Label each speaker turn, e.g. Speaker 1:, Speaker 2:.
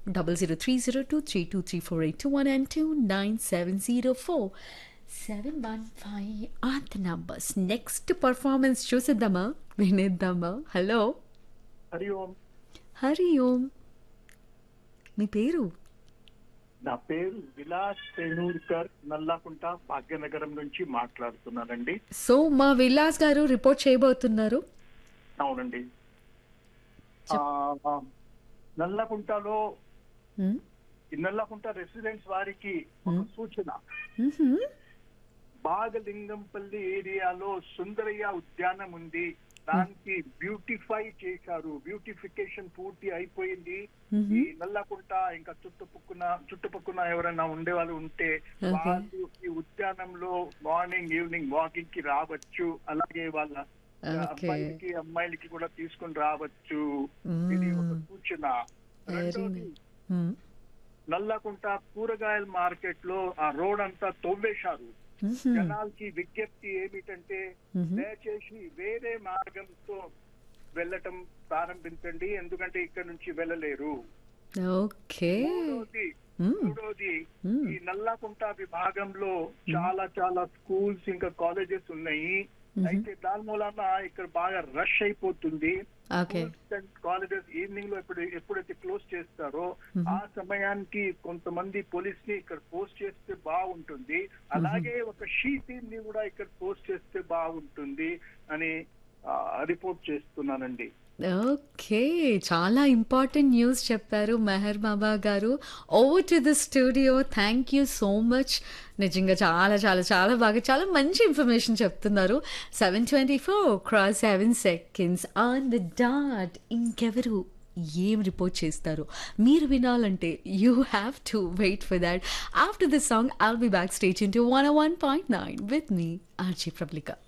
Speaker 1: Double zero three zero two three two three four eight two one and two nine seven zero four seven one five or the numbers next performance చూసిద్దామా వినేద్దామా hello
Speaker 2: Hari Om
Speaker 1: Hari Om మీ పేరు
Speaker 2: నా పేరు విలాస్ పెనూర్కర్ నల్లాకుంట భాగ్యనగరం నుంచి మాట్లాడుతున్నానండి
Speaker 1: so మా విలాస్ గారు రిపోర్ట్ చేయబోతున్నారు
Speaker 2: అవునండి ఆ, నల్లకుంటలో
Speaker 1: మ్మ్.
Speaker 2: ఈ నల్లకుంట రెసిడెంట్స్ వారికి ఒక సూచన
Speaker 1: మ్హూ.
Speaker 2: బాగలింగంపల్లి ఏరియాలో సుందరయ్య ఉద్యానం ఉంది దానికి బ్యూటిఫై చేశారు బ్యూటిఫికేషన్ పూర్తి అయిపోయింది ఈ నల్లకుంట ఇంకా చుట్టుపక్కన చుట్టుపక్కన ఎవరైనా ఉండే వాళ్ళు ఉంటే
Speaker 1: Okay.
Speaker 2: వాళ్ళు ఈ ఉద్యానంలో మార్నింగ్ ఈవినింగ్ వాకింగ్ కి రావచ్చు అలాగే వాళ్ళ ఆ,
Speaker 1: Okay.
Speaker 2: అబ్బాయిలకి అమ్మాయిలకి కూడా తీసుకొని రావచ్చు
Speaker 1: Mm.
Speaker 2: ఇది ఒక సూచన
Speaker 1: Very
Speaker 2: రెండోది
Speaker 1: nice. మ్మ్.
Speaker 2: నల్లకుంట కూరగాయల మార్కెట్ లో ఆ రోడ్ అంతా తవ్వేశారు
Speaker 1: మ్హూ.
Speaker 2: జనాలకి విజ్ఞప్తి ఏమిటంటే
Speaker 1: మ్హూ.
Speaker 2: దయచేసి వేరే మార్గంతో వెళ్ళటం ప్రారంభించండి ఎందుకంటే ఇక్కడ నుంచి వెళ్ళలేరు
Speaker 1: ఓకే
Speaker 2: మూడోది
Speaker 1: మ్మ్.
Speaker 2: మూడోది
Speaker 1: మ్మ్.
Speaker 2: ఈ నల్లకుంట విభాగంలో చాలా చాలా స్కూల్స్ ఇంకా కాలేజెస్ ఉన్నాయి అయితే దాని మూలన ఇక్కడ బాగా రష్ అయిపోతుంది
Speaker 1: ఓకే
Speaker 2: కాలేజెస్ ఈవినింగ్ లో ఎప్పుడు ఎప్పుడైతే క్లోజ్ చేస్తారో ఆ సమయానికి కొంతమంది పోలీస్ ని ఇక్కడ పోస్ట్ చేస్తే బాగుంటుంది అలాగే ఒక షీ టీమ్ ని కూడా ఇక్కడ పోస్ట్ చేస్తే బాగుంటుంది అని రిపోర్ట్ చేస్తున్నానండి
Speaker 1: ఓకే చాలా ఇంపార్టెంట్ న్యూస్ చెప్పారు Meher Baba garu over to the studio thank you so much నిజంగా చాలా చాలా చాలా బాగా చాలా మంచి ఇన్ఫర్మేషన్ చెప్తున్నారు seven twenty four cross seven seconds on the dot ఇంకెవరు ఏం రిపోర్ట్ చేస్తారు మీరు వినాలంటే you have to wait for that after this song I'll be back stage in to one one point nine with me RJ ప్రబ్లికా